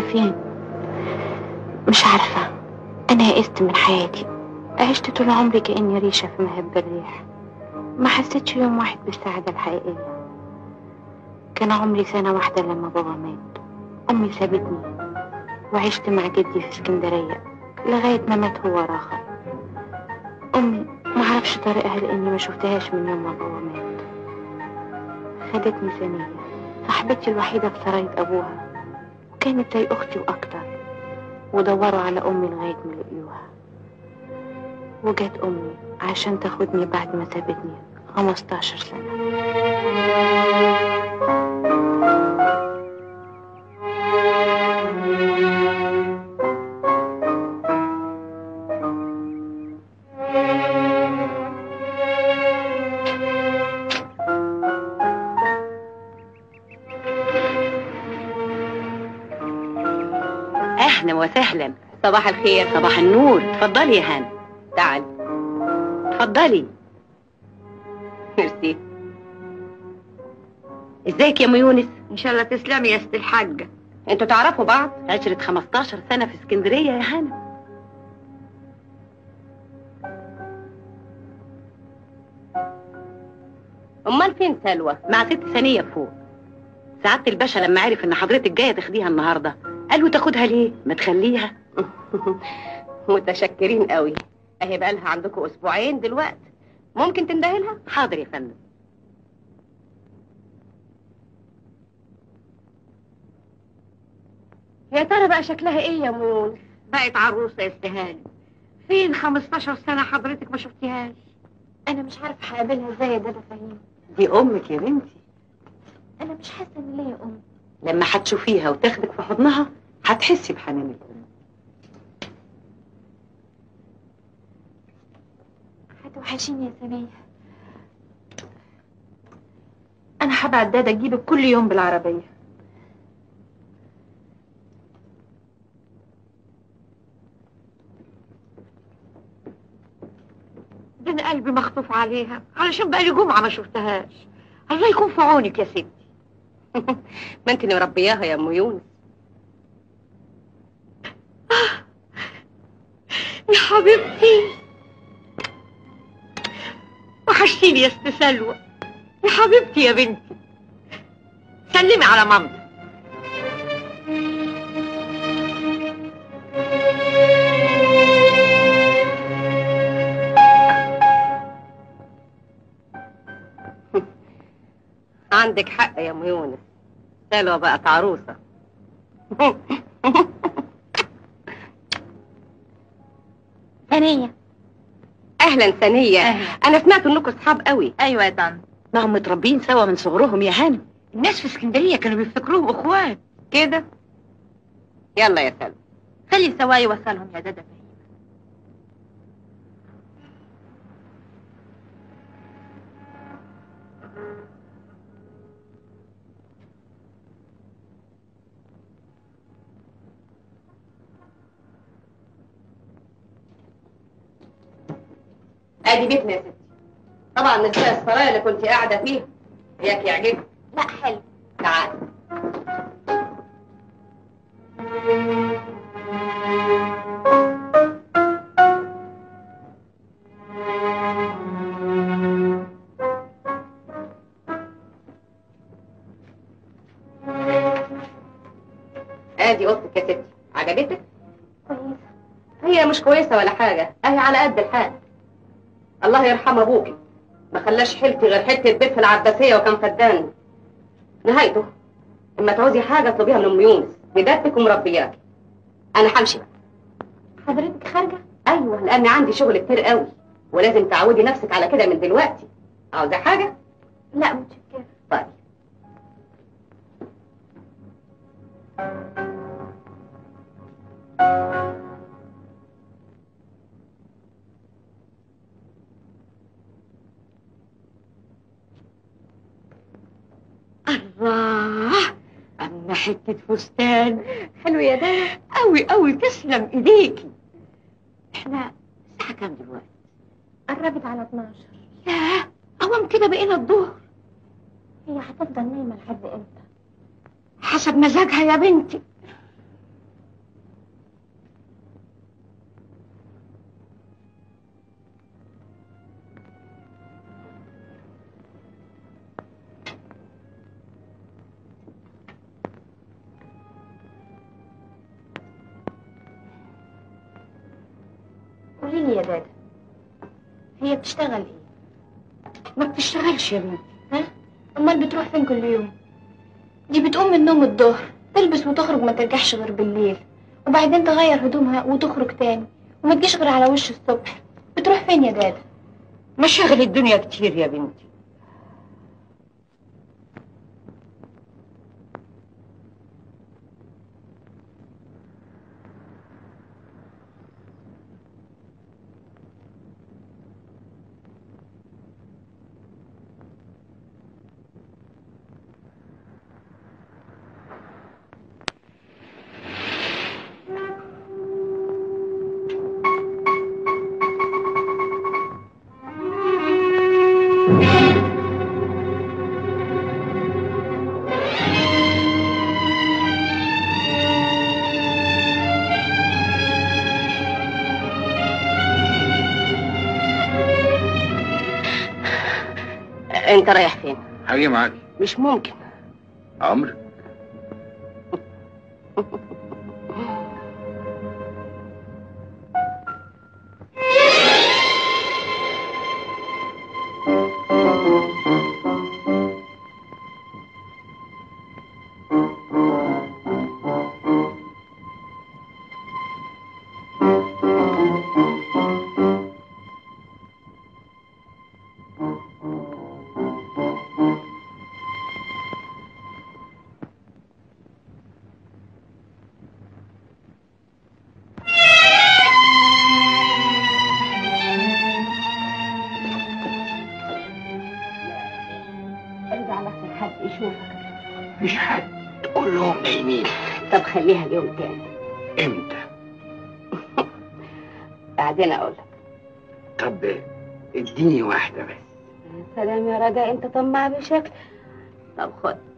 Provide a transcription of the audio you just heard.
على فين مش عارفة أنا يئست من حياتي عشت طول عمري كأني ريشة في مهب الريح ما حسيتش يوم واحد بالسعادة الحقيقية كان عمري سنة واحدة لما بابا مات أمي سابتني وعشت مع جدي في اسكندرية لغاية ما مات هو راخر أمي ما عرفش طريقها لأني ما شفتهاش من يوم ما بابا مات خدتني ثانية صاحبتي الوحيدة في سراية أبوها وكانت زي أختي وأكتر ودوروا على أمي لغاية ما لقيوها وجت أمي عشان تاخدني بعد ما سابتني 15 سنة اهلا وسهلا صباح الخير صباح النور اتفضلي يا هان تعال اتفضلي ميرسي ازيك يا ام يونس ان شاء الله تسلمي يا ست الحاجة انتوا تعرفوا بعض عشرة 15 سنة في اسكندرية يا هانم امال فين سلوى مع ست ثانية فوق سعادة الباشا لما عرف ان حضرتك جاية تاخديها النهاردة قال له تاخدها ليه ما تخليها متشكرين قوي اهي بقى لها عندكم اسبوعين دلوقتي ممكن تندهي لها حاضر يا فندم يا ترى بقى شكلها ايه يا ام يونس بقت عروسه يا استهاني فين 15 سنه حضرتك ما شفتيهاش أنا مش عارفة هقابلها ازاي يا دادا فهيم دي امك يا بنتي أنا مش حاسة إن ليا أم لما هتشوفيها وتاخدك في حضنها هتحسي بحنان الام هتوحشيني يا ثانية أنا هبعت دادا أجيبك كل يوم بالعربية ده انا قلبي مخطوف عليها علشان بقى لي جمعه ما شفتهاش الله يكون في عونك يا ستي ما انت اللي مربياها يا ام يونس يا حبيبتي وحشتيني يا ست سلوى يا حبيبتي يا بنتي سلمي على مامتك عندك حق يا ام يونس سلوى بقت عروسه ثانية اهلا ثانيه انا سمعت انكم اصحاب قوي أيوة يا طنط ما هم متربيين سوا من صغرهم يا هانم الناس في اسكندريه كانوا بيفتكروهم اخوات كده يلا يا سلوى خلي سواي يوصلهم يا دادا فهيم ادي بيتنا يا ستي طبعا نساء السرايا اللي كنت قاعده فيها اياك يعجبك لا حلو تعال ادي اوضتك يا ستي عجبتك كويسة هي مش كويسه ولا حاجه اهي على قد الحال الله يرحم ابوكي ما خلاش حيلتي غير حته بيت في العباسيه وكان فدان نهايته اما تعوزي حاجه اطلبيها من ام يونس بدتك ومربياكي انا همشي بقى حضرتك خارجة؟ ايوه لان عندي شغل كتير قوي ولازم تعودي نفسك على كده من دلوقتي عاوزه حاجه لا متشكرة طيب الله اما حته فستان حلو يا دادا قوي قوي تسلم ايديكي احنا الساعه كام دلوقتي قربت على 12 ياه قوام كده بقينا الظهر هي هتفضل نايمة لحد امتى؟ حسب مزاجها يا بنتي يا دادا هي بتشتغل ايه ما بتشتغلش يا بنتي ها امال بتروح فين كل يوم دي بتقوم من النوم الظهر تلبس وتخرج ما ترجعش غير بالليل وبعدين تغير هدومها وتخرج تاني وما تجيش غير على وش الصبح بتروح فين يا دادا مشاغل الدنيا كتير يا بنتي انت رايح فين هاجي معاكي مش ممكن عمرو ارجع لحسن حد يشوفك مفيش حد كلهم نايمين طب خليها اليوم تاني امتى بعدين اقول لك طب اديني واحدة بس سلام يا رجاء انت طماع بشكل طب خد